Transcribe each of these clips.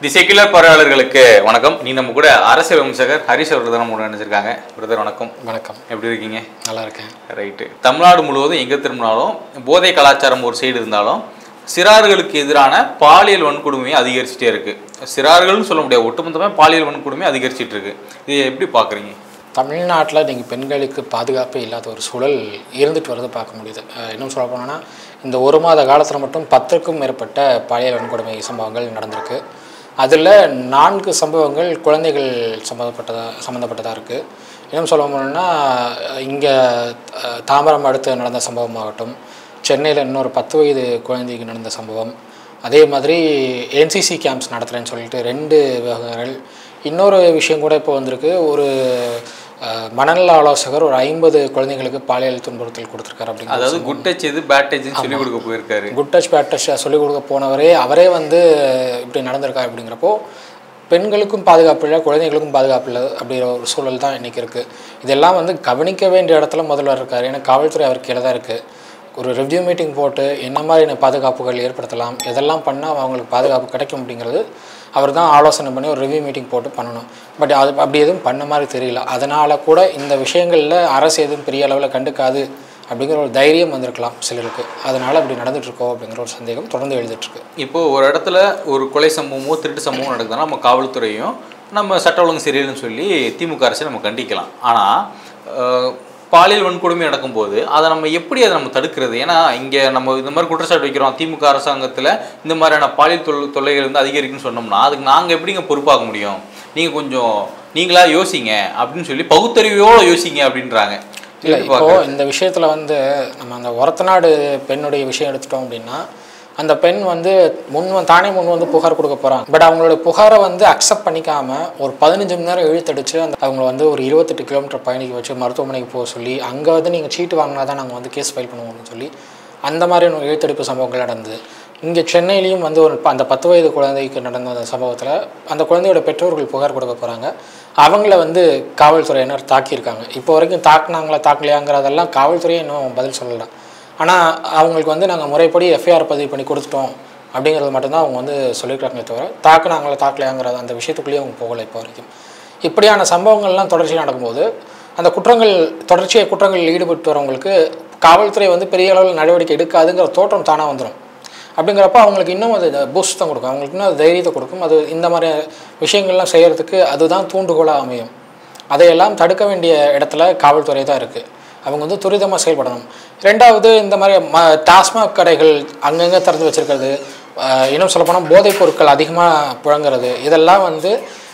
தி secular பார்வையாளர்களுக்கு வணக்கம் நீ நம்ம கூட அரசியல் விமர்சகர் ஹரிஷ் அவர்கள் தான் நம்ம கூட நினைச்சிருக்காங்க பிரதர் வணக்கம் வணக்கம் எப்படி இருக்கீங்க நல்லா இருக்கேன் ரைட்டு தமிழ்நாடு முழுவதும் எங்கே திரும்பினாலும் போதை கலாச்சாரம் ஒரு சைடு இருந்தாலும் சிறார்களுக்கு எதிரான பாலியல் வன்கொடுமை அதிகரிச்சுட்டே இருக்கு சிறார்கள்னு சொல்ல முடியாது ஒட்டுமொத்தமாக பாலியல் வன்கொடுமை அதிகரிச்சிட்டு இருக்கு இது எப்படி பார்க்குறீங்க தமிழ்நாட்டில் நீங்கள் பெண்களுக்கு பாதுகாப்பே இல்லாத ஒரு சூழல் இருந்துட்டு வரதை பார்க்க முடியுது அஹ் இன்னும் சொல்ல போனோன்னா இந்த ஒரு மாத காலத்தில் மட்டும் பத்துக்கும் மேற்பட்ட பாலியல் வன்கொடுமை சம்பவங்கள் நடந்திருக்கு அதில் நான்கு சம்பவங்கள் குழந்தைகள் சம்மந்தப்பட்டதா சம்மந்தப்பட்டதாக இருக்குது இன்னும் சொல்ல போனோம்னா இங்கே தாம்பரம் அடுத்து நடந்த சம்பவமாகட்டும் சென்னையில் இன்னொரு பத்து வயது குழந்தைக்கு நடந்த சம்பவம் அதே மாதிரி என்சிசி கேம்ப்ஸ் நடத்துகிறேன்னு சொல்லிட்டு ரெண்டு விவகாரங்கள் இன்னொரு விஷயம் கூட இப்போ வந்திருக்கு ஒரு அஹ், மனநல ஆலோசகர் ஒரு ஐம்பது குழந்தைங்களுக்கு பாலியல் துன்புறுத்தல் கொடுத்துருக்காரு அப்படிங்கிற அதாவது குட் டச் எது பேட் டச்னு சொல்லி கொடுக்க போயிருக்காரு குட் டச் பேட் டச் சொல்லிக் கொடுக்க போனவரே அவரே வந்து இப்படி நடந்திருக்காரு அப்படிங்கிறப்போ பெண்களுக்கும் பாதுகாப்பு இல்லை குழந்தைகளுக்கும் பாதுகாப்பு இல்லை அப்படிங்கிற ஒரு சூழல் தான் இன்றைக்கி இருக்குது இதெல்லாம் வந்து கவனிக்க வேண்டிய இடத்துல முதல்வர் இருக்கார் ஏன்னா காவல்துறை அவர் கீழே தான் இருக்குது ஒரு ரிவ்யூ மீட்டிங் போட்டு என்ன மாதிரியான பாதுகாப்புகள் ஏற்படுத்தலாம் எதெல்லாம் பண்ணால் அவங்களுக்கு பாதுகாப்பு கிடைக்கும் அப்படிங்கிறது அவர் தான் ஆலோசனை பண்ணி ஒரு ரிவ்யூ மீட்டிங் போட்டு பண்ணணும் பட் அது அப்படி எதுவும் பண்ண மாதிரி தெரியல அதனால் கூட இந்த விஷயங்களில் அரசு எதுவும் பெரிய அளவில் கண்டுக்காது அப்படிங்கிற ஒரு தைரியம் வந்திருக்கலாம் சிலருக்கு அதனால் அப்படி நடந்துட்டு இருக்கோ அப்படிங்கிற ஒரு சந்தேகம் தொடர்ந்து எழுதிட்டுருக்கு இப்போ ஒரு இடத்துல ஒரு கொலை சம்பவமோ திருட்டு சம்பவம் நடக்குதுன்னா நம்ம காவல்துறையும் நம்ம சட்ட ஒழுங்கு சரியில்லைன்னு சொல்லி திமுக அரசை நம்ம கண்டிக்கலாம் ஆனால் பாலியல் வன்கொடுமை நடக்கும்போது அதை நம்ம எப்படி அதை நம்ம தடுக்கிறது ஏன்னா இங்கே நம்ம இந்த மாதிரி குற்றச்சாட்டு வைக்கிறோம் திமுக அரசாங்கத்தில் இந்த மாதிரியான பாலியல் தொல் தொல்லைகள் வந்து அதிகரிக்குன்னு சொன்னோம்னா அதுக்கு நாங்கள் எப்படிங்க பொறுப்பாக முடியும் நீங்கள் கொஞ்சம் நீங்களா யோசிங்க அப்படின்னு சொல்லி பகுத்தறிவோடு யோசிங்க அப்படின்றாங்க இல்லை எப்படி இப்போ பார்க்கறது? இந்த விஷயத்தில் வந்து நம்ம அந்த ஒரத்தநாடு பெண்ணுடைய விஷயம் எடுத்துட்டோம் அப்படின்னா அந்த பெண் வந்து முன் வந்து- தானே முன் வந்து புகார் கொடுக்க போகிறாங்க பட் அவங்களோட புகாரை வந்து அக்செப்ட் பண்ணிக்காம ஒரு பதினஞ்சு மணி நேரம் இழுத்தடிச்சு அந்த அவங்கள வந்து ஒரு இருபத்தெட்டு கிலோமீட்டர் பயணிக்க வச்சு மருத்துவமனைக்கு போக சொல்லி அங்கே வந்து நீங்கள் சீட்டு வாங்கினா தான் நாங்கள் வந்து கேஸ் ஃபைல் பண்ணுவோம் அப்படின்னு சொல்லி அந்த மாதிரியான ஒரு இழுத்தடிப்பு சம்பவங்கள் நடந்தது இங்கே சென்னையிலையும் வந்து ஒரு ப- அந்த பத்து வயது குழந்தைக்கு நடந்த அந்த சம்பவத்தில் அந்த குழந்தையோட பெற்றோர்கள் புகார் கொடுக்க போகிறாங்க அவங்கள வந்து காவல்துறையினர் தாக்கியிருக்காங்க இப்போ வரைக்கும் தாக்குனாங்களா தாக்கலையாங்கிறதெல்லாம் காவல்துறையே இன்னும் பதில் சொல்லலை ஆனால் அவங்களுக்கு வந்து நாங்கள் முறைப்படி எஃப்ஐஆர் பதிவு பண்ணி கொடுத்துட்டோம் அப்படிங்கிறது மட்டும்தான் அவங்க வந்து சொல்லியிருக்காங்களே தவிர தாக்குனாங்களா தாக்கலையாங்கிற அந்த விஷயத்துக்குள்ளேயே அவங்க போகலை இப்போ வரைக்கும் இப்படியான சம்பவங்கள்லாம் தொடர்ச்சியாக நடக்கும்போது அந்த குற்றங்கள் தொடர்ச்சியாக குற்றங்களில் ஈடுபட்டு வரவங்களுக்கு காவல்துறை வந்து பெரிய அளவில் நடவடிக்கை எடுக்காதுங்கிற தோற்றம் தானாக வந்துடும் அப்படிங்கிறப்ப அவங்களுக்கு இன்னும் அது பூஸ்ட் தான் கொடுக்கும் அவங்களுக்கு இன்னும் அது தைரியத்தை கொடுக்கும் அது இந்த மாதிரி விஷயங்கள்லாம் செய்கிறதுக்கு அதுதான் தூண்டுகோலாக அமையும் அதையெல்லாம் தடுக்க வேண்டிய இடத்துல காவல்துறை தான் இருக்குது அவங்க வந்து துரிதமாக செயல்படணும் ரெண்டாவது இந்த மாதிரி ம டாஸ்மாக் கடைகள் அங்கங்கே திறந்து வச்சிருக்கிறது ஆஹ் இன்னும் சொல்லப்போனால் போதைப் பொருட்கள் அதிகமாக புழங்குறது இதெல்லாம் வந்து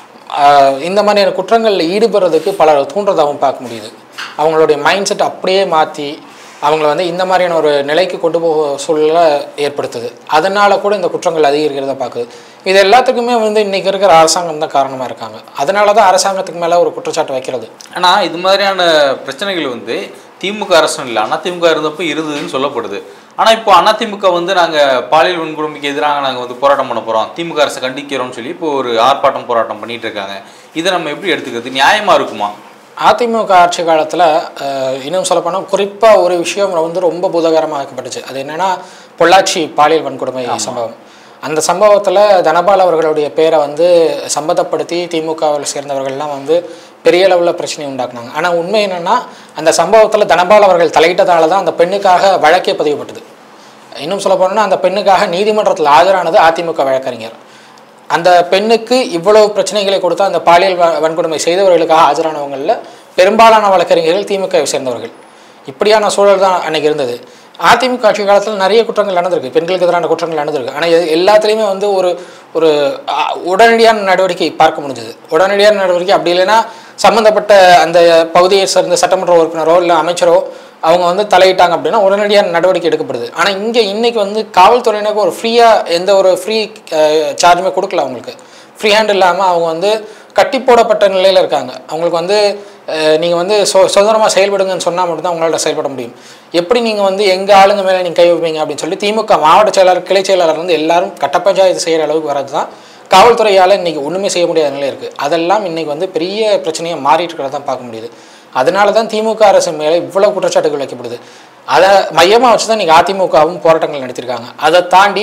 ஆஹ் இந்த மாதிரியான குற்றங்களில் ஈடுபடுறதுக்கு பலர் தூண்டுறதாகவும் பார்க்க முடியுது அவங்களுடைய மைண்ட் செட் அப்படியே மாற்றி அவங்கள வந்து இந்த மாதிரியான ஒரு நிலைக்கு கொண்டு போக சூழலை ஏற்படுத்துது அதனால கூட இந்த குற்றங்கள் அதிகரிக்கிறத பார்க்குது இது எல்லாத்துக்குமே வந்து இன்றைக்கி இருக்கிற அரசாங்கம் தான் காரணமாக இருக்காங்க அதனால தான் அரசாங்கத்துக்கு மேலே ஒரு குற்றச்சாட்டு வைக்கிறது ஆனால் இது மாதிரியான பிரச்சனைகள் வந்து திமுக அரசும் இல்லை அதிமுக இருந்தப்போ இருந்ததுன்னு சொல்லப்படுது ஆனால் இப்போ அதிமுக வந்து நாங்கள் பாலியல் வன்கொடுமைக்கு எதிராக நாங்கள் வந்து போராட்டம் பண்ண போகிறோம் திமுக அரசை கண்டிக்கிறோம்னு சொல்லி இப்போ ஒரு ஆர்ப்பாட்டம் போராட்டம் பண்ணிட்டு இருக்காங்க இதை நம்ம எப்படி எடுத்துக்கிறது நியாயமாக இருக்குமா அதிமுக ஆட்சி காலத்தில் இன்னும் சொல்லப்போனால் குறிப்பாக ஒரு விஷயம் வந்து ரொம்ப பூதகரமாக்கப்பட்டுச்சு அது என்னென்னா பொள்ளாச்சி பாலியல் வன்கொடுமை சம்பவம் அந்த சம்பவத்தில் தனபால் அவர்களுடைய பேரை வந்து சம்மதப்படுத்தி திமுகவில் சேர்ந்தவர்கள்லாம் வந்து பெரிய அளவில் பிரச்சனை உண்டாக்குனாங்க ஆனால் உண்மை என்னென்னா அந்த சம்பவத்தில் தனபால் அவர்கள் தலையிட்டதால தான் அந்த பெண்ணுக்காக வழக்கே பதிவுப்பட்டது இன்னும் சொல்ல போனோம்னா அந்த பெண்ணுக்காக நீதிமன்றத்தில் ஆஜரானது அதிமுக வழக்கறிஞர் அந்த பெண்ணுக்கு இவ்வளவு பிரச்சனைகளை கொடுத்தா அந்த பாலியல் வ- வன்கொடுமை செய்தவர்களுக்காக ஆஜரானவங்களில் பெரும்பாலான வழக்கறிஞர்கள் திமுகவை சேர்ந்தவர்கள் இப்படியான சூழல் தான் அன்னைக்கு இருந்தது அதிமுக ஆட்சி காலத்தில் நிறைய குற்றங்கள் நடந்திருக்கு பெண்களுக்கு எதிரான குற்றங்கள் நடந்திருக்கு ஆனால் இது எல்லாத்துலேயுமே வந்து ஒரு ஒரு அ, உடனடியான நடவடிக்கை பார்க்க முடிஞ்சது உடனடியான நடவடிக்கை அப்படி இல்லைன்னா சம்மந்தப்பட்ட அந்த பகுதியை சேர்ந்த சட்டமன்ற உறுப்பினரோ இல்லை அமைச்சரோ அவங்க வந்து தலையிட்டாங்க அப்படின்னா உடனடியாக நடவடிக்கை எடுக்கப்படுது ஆனால் இங்கே இன்னைக்கு வந்து காவல்துறையினருக்கு ஒரு ஃப்ரீயாக எந்த ஒரு ஃப்ரீ சார்ஜுமே கொடுக்கல அவங்களுக்கு ஃப்ரீ ஹேண்ட் இல்லாமல் அவங்க வந்து கட்டி போடப்பட்ட நிலையில் இருக்காங்க அவங்களுக்கு வந்து நீங்கள் வந்து சொ சுதந்திரமாக செயல்படுங்கன்னு சொன்னால் மட்டும்தான் உங்களால் செயல்பட முடியும் எப்படி நீங்கள் வந்து எங்கள் ஆளுங்க மேலே நீங்கள் கை வைப்பீங்க அப்படின்னு சொல்லி திமுக மாவட்ட செயலாளர் கிளை செயலாளர் வந்து எல்லாரும் கட்ட பஞ்சாயத்து செய்கிற அளவுக்கு வர்றது தான் காவல்துறையால் இன்றைக்கி ஒன்றுமே செய்ய முடியாத நிலை இருக்குது அதெல்லாம் இன்றைக்கி வந்து பெரிய பிரச்சனையாக மாறிட்டு இருக்கிறத தான் பார்க்க முடியுது அதனால தான் திமுக அரசு மேலே இவ்வளோ குற்றச்சாட்டுகள் வைக்கப்படுது அதை மையமாக வச்சு தான் இன்றைக்கி அதிமுகவும் போராட்டங்கள் நடத்தியிருக்காங்க அதை தாண்டி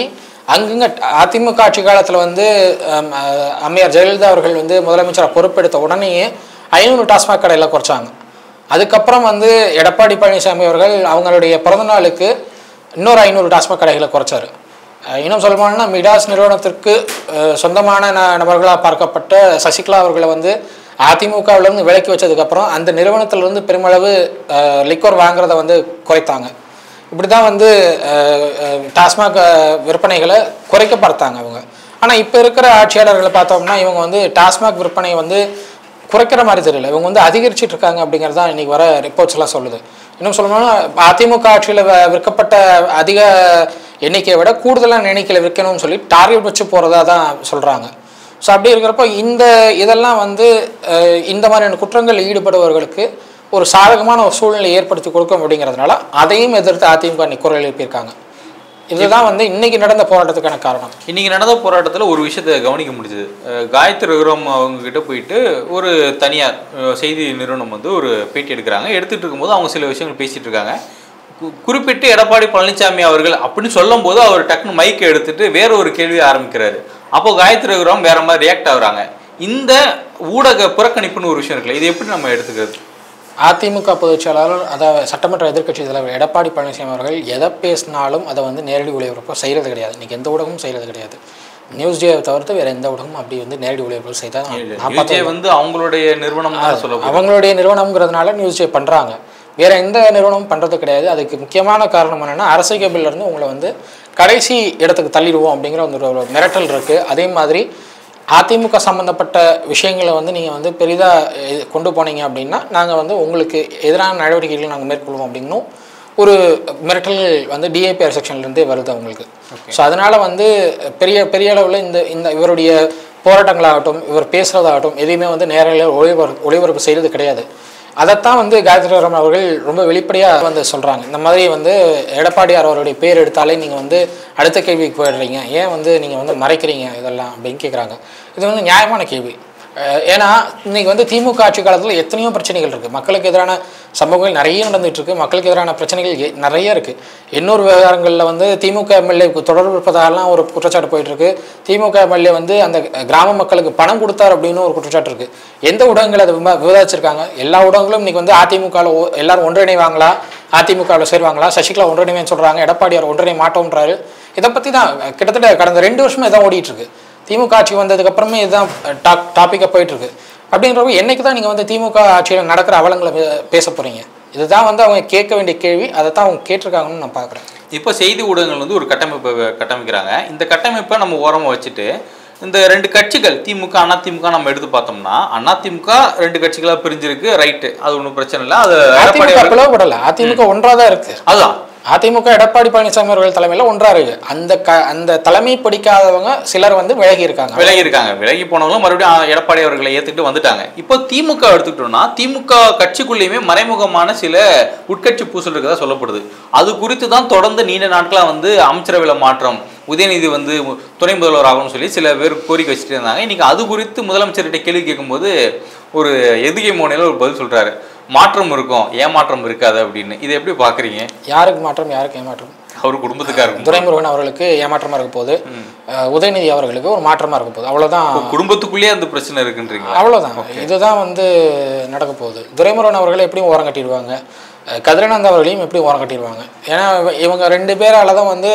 அங்கங்க அதிமுக ஆட்சி காலத்தில் வந்து அம், அஹ், அம்மையார் ஜெயலலிதா அவர்கள் வந்து முதலமைச்சராக பொறுப்பெடுத்த உடனேயே ஐநூறு டாஸ்மாக் கடையில் குறைச்சாங்க அதுக்கப்புறம் வந்து எடப்பாடி பழனிசாமி அவர்கள் அவங்களுடைய பிறந்தநாளுக்கு இன்னொரு ஐநூறு டாஸ்மாக் கடைகளை குறைச்சாரு அஹ் இன்னும் சொல்லணும்னா மிடாஸ் நிறுவனத்திற்கு அஹ், சொந்தமான ந நபர்களாக பார்க்கப்பட்ட சசிகலா அவர்களை வந்து அதிமுகவிலேருந்து விலக்கி வச்சதுக்கப்புறம் அந்த நிறுவனத்திலிருந்து பெருமளவு லிக்கோர் வாங்குறத வந்து குறைத்தாங்க இப்படி தான் வந்து அஹ், அஹ், டாஸ்மாக் அஹ், விற்பனைகளை குறைக்க பார்த்தாங்க அவங்க ஆனால் இப்போ இருக்கிற ஆட்சியாளர்களை பார்த்தோம்னா இவங்க வந்து டாஸ்மாக் விற்பனையை வந்து குறைக்கிற மாதிரி தெரியல இவங்க வந்து அதிகரிச்சிட்டு இருக்காங்க அப்படிங்கிறது தான் இன்னைக்கு வர ரிப்போர்ட்ஸ் எல்லாம் சொல்லுது இன்னும் சொல்லணும்னா அதிமுக ஆட்சியில் விற்கப்பட்ட அதிக எண்ணிக்கையை விட கூடுதலான எண்ணிக்கையில் விற்கணும்னு சொல்லி டார்கெட் வச்சு போகிறதா தான் சொல்கிறாங்க ஸோ அப்படி இருக்கிறப்போ இந்த இதெல்லாம் வந்து அஹ், இந்த மாதிரியான குற்றங்களில் ஈடுபடுபவர்களுக்கு ஒரு சாதகமான ஒரு சூழ்நிலை ஏற்படுத்தி கொடுக்கும் அப்படிங்கிறதுனால அதையும் எதிர்த்து அதிமுக இன்னைக்கு குரல் எழுப்பியிருக்காங்க இதுதான் வந்து இன்னைக்கு நடந்த போராட்டத்துக்கான காரணம் இன்னைக்கு நடந்த போராட்டத்தில் ஒரு விஷயத்தை கவனிக்க முடிஞ்சது காயத்ரி ரகுராம் அவங்க கிட்ட போயிட்டு ஒரு தனியார் அஹ், செய்தி நிறுவனம் வந்து ஒரு பேட்டி எடுக்கிறாங்க எடுத்துட்டு இருக்கும்போது அவங்க சில விஷயங்கள் பேசிட்டு இருக்காங்க கு- குறிப்பிட்டு எடப்பாடி பழனிசாமி அவர்கள் அப்படின்னு சொல்லும்போது அவர் டக்குன்னு மைக்கை எடுத்துட்டு வேற ஒரு கேள்வியை ஆரம்பிக்கிறாரு அப்போ காயத்ரி ரகுராம் வேற மாதிரி ரியாக்ட் ஆகுறாங்க இந்த ஊடக புறக்கணிப்புன்னு ஒரு விஷயம் இருக்குல்ல இது எப்படி நம்ம எடுத்துக்கிறது அதிமுக பொதுச் செயலாளர் அதாவது சட்டமன்ற எதிர்க்கட்சி தலைவர் எடப்பாடி பழனிசாமி அவர்கள் எதை பேசினாலும் அதை வந்து நேரடி ஒளிபரப்பு செய்கிறது கிடையாது இன்னைக்கு எந்த ஊடகமும் செய்கிறது கிடையாது நியூஸ் டேவை தவிர்த்து வேற எந்த ஊடகமும் அப்படி வந்து நேரடி ஒளிபரப்பு செய்தால் நான் விஜய் வந்து அவங்களுடைய நிறுவனம் தான் சொல்ல அவங்களுடைய நிறுவனம்ங்கிறதுனால நியூஸ் டே பண்ணுறாங்க வேற எந்த நிறுவனமும் பண்ணுறது கிடையாது அதுக்கு முக்கியமான காரணம் என்னென்னா அரசு கேபிள்ல இருந்து உங்களை வந்து கடைசி இடத்துக்கு தள்ளிடுவோம் அப்படிங்கிற வந்து ஒரு ஒரு மிரட்டல் இருக்குது அதே மாதிரி அதிமுக சம்மந்தப்பட்ட விஷயங்களை வந்து நீங்கள் வந்து பெரிதாக கொண்டு போனீங்க அப்படின்னா நாங்கள் வந்து உங்களுக்கு எதிரான நடவடிக்கைகளை நாங்கள் மேற்கொள்வோம் அப்படின்னும் ஒரு மிரட்டல் வந்து டிஏபிஆர் செக்ஷன்லேருந்தே வருது அவங்களுக்கு ஸோ அதனால் வந்து பெரிய பெரிய அளவில் இந்த இந்த இவருடைய போராட்டங்களாகட்டும் இவர் பேசுகிறதாகட்டும் எதையுமே வந்து நேரில் ஒளிபரப்பு ஒளிபரப்பு செய்கிறது கிடையாது அதைத்தான் வந்து காயத்ரி ராம் அவர்கள் ரொம்ப வெளிப்படையாக வந்து சொல்கிறாங்க இந்த மாதிரி வந்து எடப்பாடியார் அவருடைய பேர் எடுத்தாலே நீங்கள் வந்து அடுத்த கேள்விக்கு போயிடுறீங்க ஏன் வந்து நீங்கள் வந்து மறைக்கிறீங்க இதெல்லாம் அப்படின்னு கேட்குறாங்க இது வந்து நியாயமான கேள்வி அஹ் ஏன்னா இன்னைக்கு வந்து திமுக ஆட்சி காலத்தில் எத்தனையோ பிரச்சனைகள் இருக்குது மக்களுக்கு எதிரான சம்பவங்கள் நிறைய நடந்துட்டு இருக்கு மக்களுக்கு எதிரான பிரச்சனைகள் எ- நிறைய இருக்குது இன்னொரு விவகாரங்களில் வந்து திமுக எம்எல்ஏ தொடர்பு இருப்பதாலாம் ஒரு குற்றச்சாட்டு போயிட்டு இருக்கு திமுக எம்எல்ஏ வந்து அந்த கிராம மக்களுக்கு பணம் கொடுத்தார் அப்படின்னு ஒரு குற்றச்சாட்டு இருக்கு எந்த ஊடகங்கள் அதை விம- விவாதிச்சிருக்காங்க எல்லா ஊடகங்களும் இன்னைக்கு வந்து அதிமுகவில் எல்லாரும் ஒன்றிணைவாங்களா அதிமுகவில் சேருவாங்களா சசிகலா ஒன்றிணைவேன்னு சொல்றாங்க எடப்பாடியார் ஒன்றிணை மாட்டோம்ன்றாரு இதை பற்றி தான் கிட்டத்தட்ட கடந்த ரெண்டு வருஷமா இதான் ஓடிட்டு இருக்கு திமுக ஆட்சி வந்ததுக்கு அப்புறமே இதுதான் டாப் டாப்பிக்காக போயிட்டு இருக்கு அப்படின்றப்ப என்னைக்கு தான் நீங்கள் வந்து திமுக ஆட்சியில் நடக்கிற அவலங்களை பே- பேச போறீங்க இதுதான் வந்து அவங்க கேட்க வேண்டிய கேள்வி அதை தான் அவங்க கேட்டிருக்காங்கன்னு நான் பார்க்குறேன் இப்போ செய்தி ஊடகங்கள் வந்து ஒரு கட்டமைப்பை வ- கட்டமைக்கிறாங்க இந்த கட்டமைப்பை நம்ம ஓரமாக வச்சுட்டு இந்த ரெண்டு கட்சிகள் திமுக அதிமுக நம்ம எடுத்து பார்த்தோம்னா அதிமுக ரெண்டு கட்சிகளாக பிரிஞ்சிருக்கு ரைட்டு அது ஒன்றும் பிரச்சனை இல்லை அது எடப்பாடி அதிமுக அவர்கள்- பிளவுபடல அதிமுக ஒன்றா தான் இருக்கு அதுதான் அதிமுக எடப்பாடி பழனிசாமி அவர்கள் தலைமையில் ஒன்றா இருக்கு அந்த க அந்த தலைமை பிடிக்காதவங்க சிலர் வந்து விலகி இருக்காங்க விலகி இருக்காங்க விலகி போனவங்களும் மறுபடியும் ஆ, எடப்பாடி அவர்களை ஏத்துக்கிட்டு வந்துட்டாங்க இப்போ திமுக எடுத்துக்கிட்டோம்னா திமுக கட்சிக்குள்ளேயுமே மறைமுகமான சில உட்கட்சி பூசல் இருக்கதா சொல்லப்படுது அது குறித்து தான் தொடர்ந்து நீண்ட நாட்களா வந்து அமைச்சரவையில் மாற்றம் உதயநிதி வந்து மு- துணை முதல்வர் ஆகணும்னு சொல்லி சில பேர் கோரிக்கை வச்சுட்டு இருந்தாங்க இன்னைக்கு அது குறித்து முதலமைச்சர்கிட்ட கேள்வி கேட்கும்போது ஒரு எதுகை மோனையில் ஒரு பதில் சொல்றாரு மாற்றம் இருக்கும் ஏமாற்றம் இருக்காது அப்படின்னு இதை எப்படி பாக்குறீங்க யாருக்கு மாற்றம் யாருக்கு ஏமாற்றம் அவர் குடும்பத்துக்கா இருக்கும் துரைமுருகன் அவர்களுக்கு ஏமாற்றமா இருக்க போகுது அஹ் உதயநிதி அவர்களுக்கு ஒரு மாற்றமா இருக்க போகுது அவ்வளவுதான் குடும்பத்துக்குள்ளேயே அந்த பிரச்சனை இருக்குன்றீங்களா அவ்வளவுதான் இதுதான் வந்து நடக்க போகுது துரைமுருகன் அவர்களை எப்படியும் ஓரம் கட்டிடுவாங்க அஹ் கதிரானந்த் அவர்களையும் எப்படியும் ஓரம் கட்டிடுவாங்க ஏன்னா இவ- இவங்க ரெண்டு பேரால தான் வந்து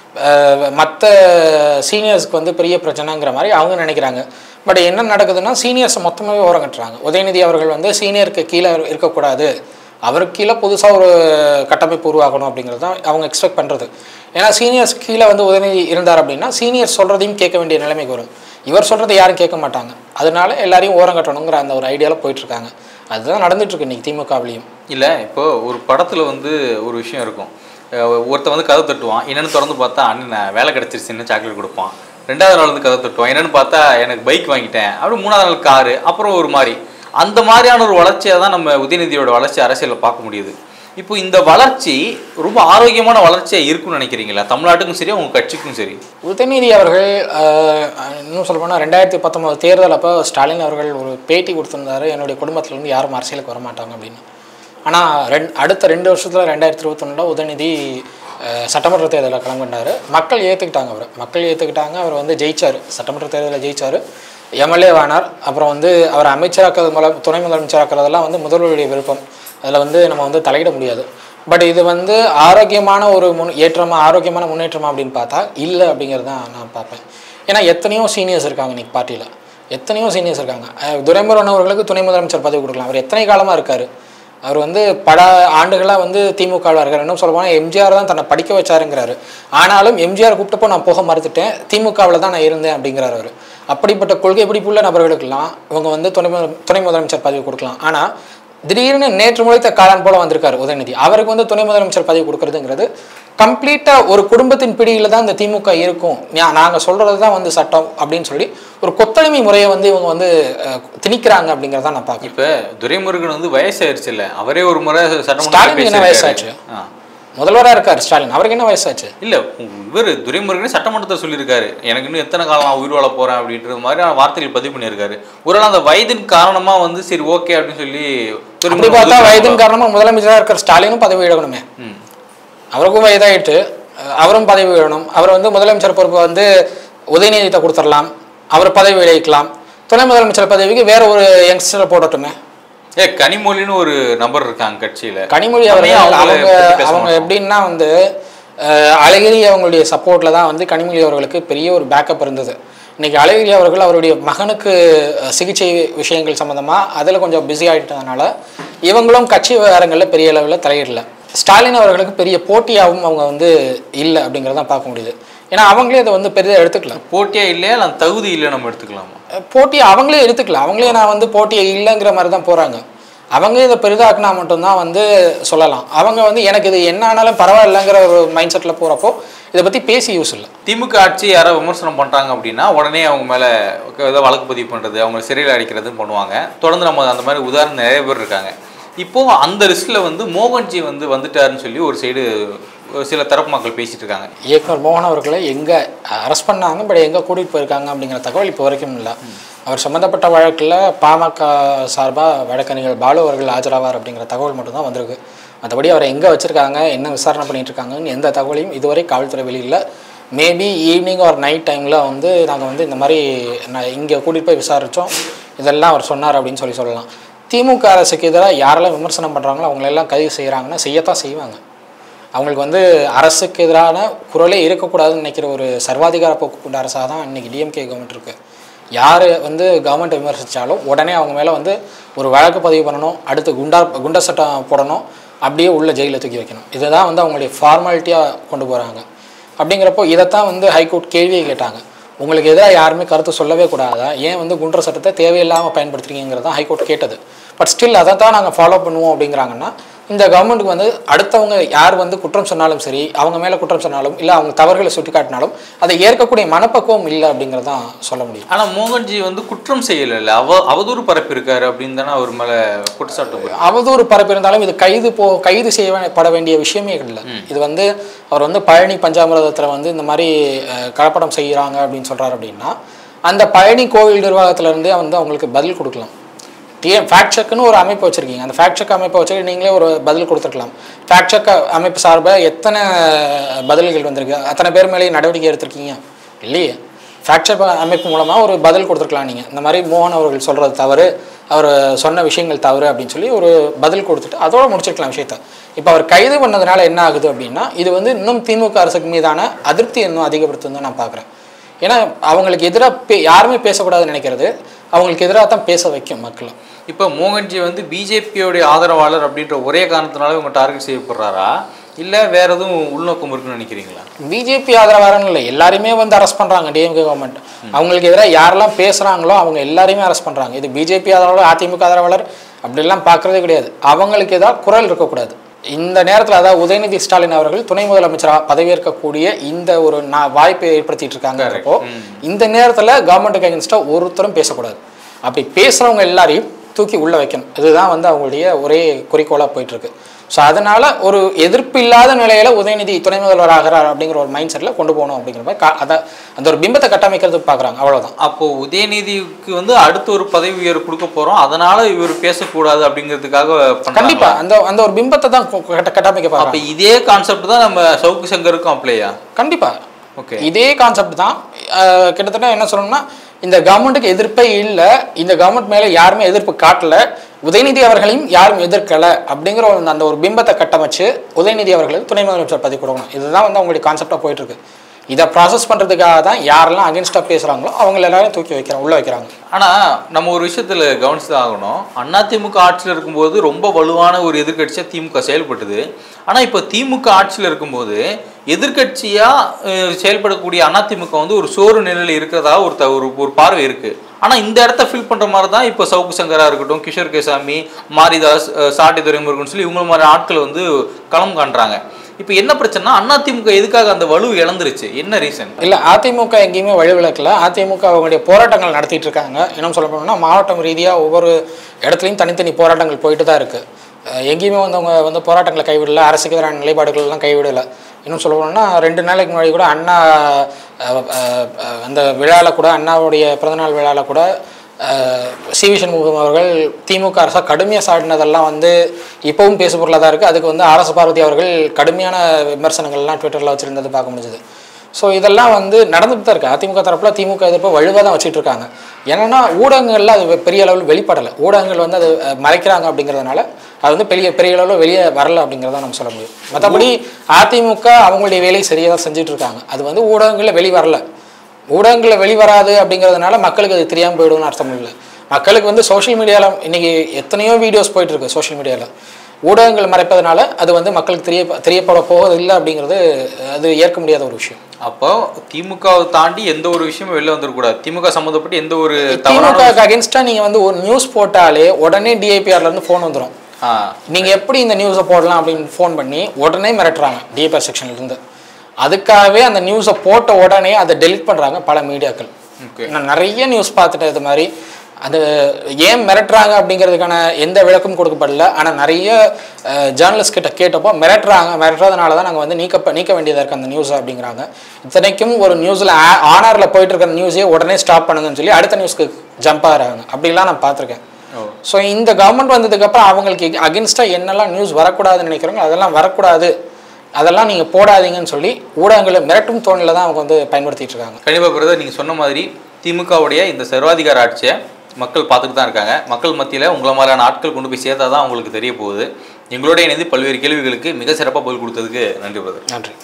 மற்ற சீனியர்ஸ்க்கு வந்து பெரிய பிரச்சனைங்கிற மாதிரி அவங்க நினைக்கிறாங்க பட் என்ன நடக்குதுன்னா சீனியர்ஸ் மொத்தமாகவே ஓரம் கட்டுறாங்க உதயநிதி அவர்கள் வந்து சீனியருக்கு கீழே இருக்கக்கூடாது அவருக்கு கீழே புதுசாக ஒரு கட்டமைப்பு உருவாக்கணும் அப்படிங்கிறது தான் அவங்க எக்ஸ்பெக்ட் பண்ணுறது ஏன்னா சீனியர்ஸ் கீழே வந்து உதயநிதி இருந்தார் அப்படின்னா சீனியர் சொல்கிறதையும் கேட்க வேண்டிய நிலைமைக்கு வரும் இவர் சொல்கிறத யாரும் கேட்க மாட்டாங்க அதனால எல்லாரையும் ஓரம் கட்டணுங்கிற அந்த ஒரு ஐடியாவில் போயிட்டுருக்காங்க அதுதான் நடந்துட்டு இருக்கு இன்னைக்கு திமுகவிலையும் இல்லை இப்போ ஒரு படத்தில் வந்து ஒரு விஷயம் இருக்கும் அஹ் ஒருத்தன் வந்து கதை தட்டுவான் என்னன்னு திறந்து பார்த்தா அண்ணன் வேலை கிடச்சிருச்சுன்னு சாக்லேட் கொடுப்பான் ரெண்டாவது நாள் வந்து கதை தட்டுவான் என்னன்னு பார்த்தா எனக்கு பைக் வாங்கிட்டேன் அப்படி மூணாவது நாள் காரு அப்புறம் ஒரு மாதிரி அந்த மாதிரியான ஒரு வளர்ச்சியை தான் நம்ம உதயநிதியோட வளர்ச்சி அரசியலில் பார்க்க முடியுது இப்போ இந்த வளர்ச்சி ரொம்ப ஆரோக்கியமான வளர்ச்சியாக இருக்கும்னு நினைக்கிறீங்களா தமிழ்நாட்டுக்கும் சரி உங்கள் கட்சிக்கும் சரி உதயநிதி அவர்கள் ஆஹ், இன்னும் சொல்ல போனால் ரெண்டாயிரத்தி பத்தொம்போது தேர்தல் அப்போ ஸ்டாலின் அவர்கள் ஒரு பேட்டி கொடுத்திருந்தாரு என்னுடைய குடும்பத்திலேருந்து யாரும் அரசியலுக்கு வர மாட்டாங்க அப்படின்னு ஆனால் ரெண் அடுத்த ரெண்டு வருஷத்தில் ரெண்டாயிரத்தி இருபத்தொன்னில் உதயநிதி அஹ், சட்டமன்ற தேர்தலில் கலந்துட்டார் மக்கள் ஏற்றுக்கிட்டாங்க அவர் மக்கள் ஏற்றுக்கிட்டாங்க அவர் வந்து ஜெயிச்சார் சட்டமன்ற தேர்தலில் ஜெயிச்சார் எம்எல்ஏ ஆனார் அப்புறம் வந்து அவர் அமைச்சராக்கிறது மூலம் துணை முதலமைச்சராக்கிறதெல்லாம் வந்து முதல்வருடைய விருப்பம் அதில் வந்து நம்ம வந்து தலையிட முடியாது பட் இது வந்து ஆரோக்கியமான ஒரு முன் ஏற்றமா ஆரோக்கியமான முன்னேற்றமா அப்படின்னு பார்த்தா இல்லை அப்படிங்கிறது தான் நான் பார்ப்பேன் ஏன்னா எத்தனையோ சீனியர்ஸ் இருக்காங்க இன்னைக்கு பார்ட்டியில் எத்தனையோ சீனியர்ஸ் இருக்காங்க அஹ் துரைமுருகன் அவர்களுக்கு துணை முதலமைச்சர் பதவி கொடுக்கலாம் அவர் எத்தனை காலமாக இருக்கார் அவர் வந்து பல ஆண்டுகளாக வந்து திமுக இருக்கார் இன்னும் சொல்ல போனால் எம்ஜிஆர் தான் தன்னை படிக்க வச்சாருங்கிறாரு ஆனாலும் எம்ஜிஆர் கூப்பிட்டப்போ நான் போக மறுத்துட்டேன் திமுகவில் தான் நான் இருந்தேன் அப்படிங்கிறார் அவர் அப்படிப்பட்ட கொள்கை பிடிப்புள்ள நபர்களுக்கெல்லாம் இவங்க வந்து துணை முதல்- துணை முதலமைச்சர் பதவி கொடுக்கலாம் ஆனால் திடீர்னு நேற்று முளைத்த காளான் போல வந்திருக்காரு உதயநிதி அவருக்கு வந்து துணை முதலமைச்சர் பதவி கொடுக்கறதுங்கிறது கம்ப்ளீட்டாக ஒரு குடும்பத்தின் பிடியில் தான் இந்த திமுக இருக்கும் நாங்கள் சொல்கிறது தான் வந்து சட்டம் அப்படின்னு சொல்லி ஒரு கொத்தடிமை முறையை வந்து இவங்க வந்து அஹ், திணிக்கிறாங்க அப்படிங்கிறத நான் பார்க்குறேன் இப்ப துரைமுருகன் வந்து வயசாயிருச்சு இல்ல அவரே ஒரு முறை சட்டமன்ற ஸ்டாலினுக்கு என்ன வயசாச்சு? முதல்வராக இருக்கார் ஸ்டாலின் அவருக்கு என்ன வயசாச்சு இல்ல இவர் துரைமுருகனே சட்டமன்றத்தில் சொல்லியிருக்காரு எனக்கு இன்னும் எத்தனை காலம் நான் உயிர் வாழ போறேன் அப்படின்ற மாதிரி வார்த்தைகள் பதிவு பண்ணியிருக்காரு ஒரு நாள் அந்த வயதின் காரணமா வந்து சரி ஓகே அப்படின்னு சொல்லி அப்படி துரைமுருகன் பார்த்தா ஒதுக்குறாங்களா? வயதின் காரணமாக முதலமைச்சராக இருக்கிற ஸ்டாலினும் பதவி விடணுமே ம். அவருக்கும் வயதாயிட்டு அஹ் அவரும் பதவி விடணும் அவர் வந்து முதலமைச்சர் பொறுப்பை வந்து உதயநிதிட்ட கொடுத்துடலாம் அவர் பதவி விலகிக்கலாம் துணை முதலமைச்சர் பதவிக்கு வேற ஒரு யங்ஸ்டரை போடட்டுமே ஏ கனிமொழின்னு ஒரு நபர் இருக்காங்க கட்சியில கனிமொழி நம்ம அவர்கள் ஏன் அவங்கள அவங்க பத்தி பேச அவங்க மாட்டோம்? எப்படின்னா வந்து அஹ், அழகிரி அவங்களுடைய சப்போர்ட்டில் தான் வந்து கனிமொழி அவர்களுக்கு பெரிய ஒரு பேக்கப் இருந்தது இன்னைக்கு அழகிரி அவர்கள் அவருடைய மகனுக்கு அஹ், சிகிச்சை விஷயங்கள் சம்மந்தமாக அதில் கொஞ்சம் பிஸி ஆகிட்டதுனால இவங்களும் கட்சி விவகாரங்களில் பெரிய அளவில் தலையிடல ஸ்டாலின் அவர்களுக்கு பெரிய போட்டியாகவும் அவங்க வந்து இல்லை அப்படிங்கிறத பார்க்க முடியுது ஏன்னா அவங்களே அதை வந்து பெரிதாக எடுத்துக்கலாம் போட்டியா இல்லையா இல்லை தகுதி இல்லை நம்ம எடுத்துக்கலாமா போட்டியை அவங்களே எடுத்துக்கலாம் அவங்களே நான் வந்து போட்டியை இல்லைங்கிற மாதிரி தான் போகிறாங்க அவங்க இதை பெரிதாக்குனா மட்டும்தான் வந்து சொல்லலாம் அவங்க வந்து எனக்கு இது என்ன ஆனாலும் பரவாயில்லைங்கிற ஒரு மைண்ட் செட்டில் போகிறப்போ இதை பற்றி பேசி யூஸ் இல்லை திமுக ஆட்சி யாரோ விமர்சனம் பண்றாங்க அப்படின்னா உடனே அவங்க மேல ஏதோ வழக்கு பதிவு பண்றது அவங்க சிறையில் அடைக்கிறதுன்னு பண்ணுவாங்க தொடர்ந்து நம்ம அந்த மாதிரி உதாரணம் நிறைய பேர் இருக்காங்க இப்போ அந்த லிஸ்ட்ல வந்து மோகன்ஜி வந்து வந்துட்டாருன்னு சொல்லி ஒரு சைடு சில தரப்பு மக்கள் பேசிட்டு இருக்காங்க இயக்குனர் மோகன் அவர்களை எங்கே அரெஸ்ட் பண்ணாங்க பட் எங்கே கூட்டிகிட்டு போயிருக்காங்க அப்படிங்கிற தகவல் இப்போ வரைக்கும் இல்லை அவர் சம்மந்தப்பட்ட வழக்கில் பாமக சார்பாக வழக்கறிஞர் பாலு அவர்கள் ஆஜராவார் அப்படிங்கிற தகவல் மட்டும்தான் வந்திருக்கு மற்றபடி அவரை எங்கே வச்சுருக்காங்க என்ன விசாரணை பண்ணிட்டு இருக்காங்கன்னு எந்த தகவலையும் இதுவரை காவல்துறை வெளியில் மேபி ஈவினிங் ஒரு நைட் டைமில் வந்து நாங்கள் வந்து இந்த மாதிரி நான் இங்கே கூட்டிகிட்டு போய் விசாரித்தோம் இதெல்லாம் அவர் சொன்னார் அப்படின்னு சொல்லி சொல்லலாம் திமுக அரசுக்கு எதிராக யாரெல்லாம் விமர்சனம் பண்ணுறாங்களோ அவங்களெல்லாம் கைது செய்கிறாங்கன்னா செய்யத்தான் செய்வாங்க அவங்களுக்கு வந்து அரசுக்கு எதிரான குரலே இருக்கக்கூடாதுன்னு நினைக்கிற ஒரு சர்வாதிகார போக்கு கொண்ட அரசாக தான் இன்னைக்கு டிஎம்கே கவர்மெண்ட் இருக்கு யார் வந்து கவர்மெண்ட்டை விமர்சித்தாலும் உடனே அவங்க மேலே வந்து ஒரு வழக்கு பதிவு பண்ணணும் அடுத்து குண்டா குண்ட சட்டம் போடணும் அப்படியே உள்ள ஜெயிலில் தூக்கி வைக்கணும் இதுதான் வந்து அவங்களுடைய ஃபார்மாலிட்டியாக கொண்டு போகிறாங்க அப்படிங்கிறப்போ இதைத்தான் வந்து ஹைகோர்ட் கேள்வியை கேட்டாங்க உங்களுக்கு எதிராக யாருமே கருத்து சொல்லவே கூடாதா ஏன் வந்து குண்டர் சட்டத்தை தேவையில்லாமல் பயன்படுத்துறீங்கிறது தான் ஹைகோர்ட் கேட்டது பட் ஸ்டில் அதை தான் நாங்கள் ஃபாலோ பண்ணுவோம் அப்படிங்கிறாங்கன்னா இந்த கவர்மெண்ட்டுக்கு வந்து அடுத்தவங்க யார் வந்து குற்றம் சொன்னாலும் சரி அவங்க மேலே குற்றம் சொன்னாலும் இல்லை அவங்க தவறுகளை சுட்டி காட்டினாலும் அதை ஏற்கக்கூடிய மனப்பக்குவம் இல்லை அப்படிங்கிறது தான் சொல்ல முடியும் ஆனா மோகன்ஜி வந்து குற்றம் செய்யல அவ அவதூறு பரப்பியிருக்காரு அப்படின்னு தானே அவர் மேல குற்றச்சாட்டு வருது. அவதூறு பரப்பு இருந்தாலும் இது கைது போ கைது செய்யப்பட வேண்டிய விஷயமே இல்லை இது வந்து அவர் வந்து பழனி பஞ்சாமிரதத்தில் வந்து இந்த மாதிரி அஹ், கலப்படம் செய்கிறாங்க அப்படின்னு சொல்கிறார் அப்படின்னா அந்த பழனி கோவில் நிர்வாகத்திலேருந்தே வந்து அவங்களுக்கு பதில் கொடுக்கலாம் டிஎம் ஃபேக்ட் செக்னு ஒரு அமைப்பு வச்சுருக்கீங்க அந்த ஃபேக்ட் செக் அமைப்பை வச்சு நீங்களே ஒரு பதில் கொடுத்துருக்கலாம் ஃபேக்ட் செக் அமைப்பு சார்பாக எத்தனை பதில்கள் வந்திருக்கு அத்தனை பேர் மேலேயும் நடவடிக்கை எடுத்திருக்கீங்க இல்லையே ஃபேக்ட் செக் அமைப்பு மூலமாக ஒரு பதில் கொடுத்துருக்கலாம் நீங்கள் இந்த மாதிரி மோகன் அவர்கள் சொல்கிறது தவறு அவர் சொன்ன விஷயங்கள் தவறு அப்படின்னு சொல்லி ஒரு பதில் கொடுத்துட்டு அதோட முடிச்சிருக்கலாம் விஷயத்த இப்போ அவர் கைது பண்ணதுனால என்ன ஆகுது அப்படின்னா இது வந்து இன்னும் திமுக அரசுக்கு மீதான அதிருப்தி இன்னும் அதிகப்படுத்துன்னு தான் நான் பார்க்குறேன் ஏன்னா அவங்களுக்கு எதிராக பே யாருமே பேசக்கூடாதுன்னு நினைக்கிறது அவங்களுக்கு எதிராக தான் பேச வைக்கும் மக்களை இப்போ மோகன்ஜி வந்து பிஜேபியோடைய ஆதரவாளர் அப்படின்ற ஒரே காரணத்தினால இவங்க டார்கெட் செய்யப்படுறாரா இல்லை வேற எதுவும் உள்நோக்கம் இருக்குன்னு நினைக்கிறீங்களா பிஜேபி ஆதரவாரன்னு இல்லை எல்லாருமே வந்து அரெஸ்ட் பண்ணுறாங்க டிஎம்கே கவர்மெண்ட் அவங்களுக்கு எதிராக யாரெல்லாம் பேசுகிறாங்களோ அவங்க எல்லாரையுமே அரெஸ்ட் பண்ணுறாங்க இது பிஜேபி ஆதரவாளர் அதிமுக ஆதரவாளர் அப்படிலாம் பார்க்குறதே கிடையாது அவங்களுக்கு ஏதாவது குரல் இருக்கக்கூடாது இந்த நேரத்தில் அதாவது உதயநிதி ஸ்டாலின் அவர்கள் துணை முதலமைச்சராக பதவியேற்கக்கூடிய இந்த ஒரு நா- வாய்ப்பை ஏற்படுத்திட்டு இருக்காங்கன்றப்போ இந்த நேரத்தில் கவர்மெண்ட்டுக்கு அகேன்ஸ்டாக ஒருத்தரும் பேசக்கூடாது அப்படி பேசுகிறவங்க எல்லாரையும் தூக்கி உள்ளே வைக்கணும் இதுதான் வந்து அவங்களுடைய ஒரே குறிக்கோளாக போயிட்டுருக்கு ஸோ அதனால ஒரு எதிர்ப்பு இல்லாத நிலையில உதயநிதி துணை முதல்வர் ஆகிறார் அப்படிங்கிற ஒரு மைண்ட் செட்டில் கொண்டு போகணும் அப்படிங்கிற மாதிரி கா- அத அந்த ஒரு பிம்பத்தை கட்டமைக்கிறதுக்கு பார்க்குறாங்க அவ்வளவுதான் அப்போ உதயநிதிக்கு வந்து அடுத்த ஒரு பதவி உயர்வு கொடுக்க போறோம் அதனால இவர் பேசக்கூடாது அப்படிங்கிறதுக்காக பண்றாங்களா? கண்டிப்பா அந்த அந்த ஒரு பிம்பத்தை தான் கொ- கட்ட கட்டமைக்க அப்ப பார்க்குறாங்க இதே கான்செப்ட் தான் நம்ம சவுக்கு சங்கருக்கும் அப்ளையா கண்டிப்பா ஓகே இதே கான்செப்ட் தான் அஹ், கிட்டத்தட்ட என்ன சொல்லணும்னா இந்த கவர்மெண்ட்டுக்கு எதிர்ப்பே இல்லை இந்த கவர்மெண்ட் மேலே யாருமே எதிர்ப்பு காட்டல உதயநிதி அவர்களையும் யாரும் எதிர்க்கல அப்படிங்கிற ஒரு அந்த ஒரு பிம்பத்தை கட்டமைச்சு உதயநிதி அவர்களுக்கு துணை முதலமைச்சர் பதவி கொடுக்கணும் இதுதான் வந்து அவங்களுடைய கான்செப்டாக போயிட்டு இருக்கு இதை ப்ராசஸ் பண்ணுறதுக்காக தான் யாரெல்லாம் அகேன்ஸ்டாக பேசுகிறாங்களோ அவங்க எல்லாரையும் தூக்கி வைக்கிறாங்க உள்ள வைக்கிறாங்க ஆனா நம்ம ஒரு விஷயத்துல கவனிச்சு தான் ஆகணும் அதிமுக ஆட்சியில் இருக்கும்போது ரொம்ப வலுவான ஒரு எதிர்க்கட்சியா திமுக செயல்பட்டது ஆனா இப்போ திமுக ஆட்சியில் இருக்கும்போது எதிர்க்கட்சியா அஹ், செயல்படக்கூடிய அதிமுக வந்து ஒரு சோறு நிலையில் இருக்கிறதா ஒரு த- ஒரு ஒரு பார்வை இருக்கு ஆனா இந்த இடத்த ஃபில் பண்ற மாதிரி தான் இப்போ சவுக்கு சங்கரா இருக்கட்டும் கிஷோர் கேசாமி மாரிதாஸ் அஹ், சாட்டி துரைமுருகன் சொல்லி இவங்க மாதிரி ஆட்கள் வந்து களம் காண்றாங்க இப்போ என்ன பிரச்சனைனா அதிமுக எதுக்காக அந்த வலு இழந்துருச்சு என்ன ரீசன் இல்லை அதிமுக எங்கேயுமே வழிவிலக்கல அதிமுக அவங்களுடைய போராட்டங்கள் நடத்திட்டு இருக்காங்க இன்னும் சொல்ல போனோம்னா மாவட்டம் ரீதியாக ஒவ்வொரு இடத்துலையும் தனித்தனி போராட்டங்கள் போயிட்டு தான் இருக்கு அஹ் எங்கேயுமே வந்து அவங்க வந்து போராட்டங்களை கைவிடல அரசுக்கு எதிரான நிலைப்பாடுகள் எல்லாம் கைவிடல இன்னும் சொல்ல போனோம்னா ரெண்டு நாளைக்கு முன்னாடி கூட அண்ணா அஹ், அஹ், அஹ், அந்த விழாவில் கூட அண்ணாவுடைய பிறந்தநாள் விழாவில் கூட சி வி சண்முகம் அவர்கள் திமுக அரசை கடுமையாக சாடினதெல்லாம் வந்து இப்போவும் பேசு பொருளாக தான் இருக்குது அதுக்கு வந்து ஆர்எஸ் பார்வதி அவர்கள் கடுமையான விமர்சனங்கள்லாம் ட்விட்டரில் வச்சுருந்தது பார்க்க முடிஞ்சது ஸோ இதெல்லாம் வந்து நடந்துட்டு தான் இருக்குது அதிமுக தரப்புல திமுக எதிர்ப்பை வலுவாக தான் வச்சுட்டு இருக்காங்க ஏன்னா ஊடகங்கள்ல அது பெரிய அளவில் வெளிப்படலை ஊடகங்கள் வந்து அது அஹ், மறைக்கிறாங்க அப்படிங்கிறதுனால அது வந்து பெரிய பெரிய அளவில் வெளியே வரல அப்படிங்கிறத நம்ம சொல்ல முடியும் மற்றபடி அதிமுக அவங்களுடைய வேலையை சரியாக தான் செஞ்சுட்டு இருக்காங்க அது வந்து ஊடகங்களில் வெளி வரல ஊடகங்களில் வெளிவராது அப்படிங்கிறதுனால மக்களுக்கு அது தெரியாமல் போயிடும்னு அர்த்தம் இல்லை மக்களுக்கு வந்து சோஷியல் மீடியாவில் இன்னைக்கு எத்தனையோ வீடியோஸ் போயிட்டு இருக்கு சோஷியல் மீடியாவில் ஊடகங்கள் மறைப்பதனால அது வந்து மக்களுக்கு தெரிய தெரியப்பட போவது இல்லை அப்படிங்கிறது அது ஏற்க முடியாத ஒரு விஷயம் அப்போ திமுகவை தாண்டி எந்த ஒரு விஷயமும் வெளில வந்துடக்கூடாது திமுக சம்மந்தப்பட்டு எந்த ஒரு தவறான திமுக அகேன்ஸ்டா நீங்க வந்து ஒரு நியூஸ் போட்டாலே உடனே டிஐபிஆர்ல இருந்து ஃபோன் வந்துடும் ஆ நீங்க எப்படி இந்த நியூஸை போடலாம் அப்படின்னு ஃபோன் பண்ணி உடனே மிரட்டுறாங்க டிஐபிஆர் செக்ஷன்ல இருந்து அதுக்காகவே அந்த நியூஸை போட்ட உடனே அதை டெலிட் பண்றாங்க பல மீடியாக்கள் ஓகே நான் நிறைய நியூஸ் பார்த்துட்டேன் இது மாதிரி அது ஏன் மிரட்டுறாங்க அப்படிங்கிறதுக்கான எந்த விளக்கமும் கொடுக்கப்படல ஆனால் நிறைய ஜேர்னலிஸ்ட் கிட்ட கேட்டப்போ மிரட்டுறாங்க மிரட்டுறதுனால தான் நாங்கள் வந்து நீக்க நீக்க வேண்டியதாக இருக்குது அந்த நியூஸ் அப்படிங்கிறாங்க இத்தனைக்கும் ஒரு நியூஸில் ஆனரில் போயிட்டு இருக்கிற நியூஸையே உடனே ஸ்டாப் பண்ணுங்கன்னு சொல்லி அடுத்த நியூஸ்க்கு ஜம்ப் ஆகிறாங்க அப்படிலாம் நான் பார்த்துருக்கேன் ஓ ஸோ இந்த கவர்மெண்ட் வந்ததுக்கப்புறம் அவங்களுக்கு அகென்ஸ்டாக என்னெல்லாம் நியூஸ் வரக்கூடாதுன்னு நினைக்கிறாங்க அதெல்லாம் வரக்கூடாது அதெல்லாம் நீங்கள் போடாதீங்கன்னு சொல்லி ஊடகங்களை மிரட்டும் தோணில் தான் அவங்க வந்து பயன்படுத்திட்டு இருக்காங்க கண்டிப்பாக பிரதர் நீங்கள் சொன்ன மாதிரி திமுகவுடைய இந்த சர்வாதிகார ஆட்சியை மக்கள் பார்த்துட்டு தான் இருக்காங்க மக்கள் மத்தியில் உங்களை மாதிரியான ஆட்கள் கொண்டு போய் சேர்த்தா தான் அவங்களுக்கு தெரிய போகுது எங்களோட இணைந்து பல்வேறு கேள்விகளுக்கு மிக சிறப்பாக பதில் கொடுத்ததுக்கு நன்றி பிரதர் நன்றி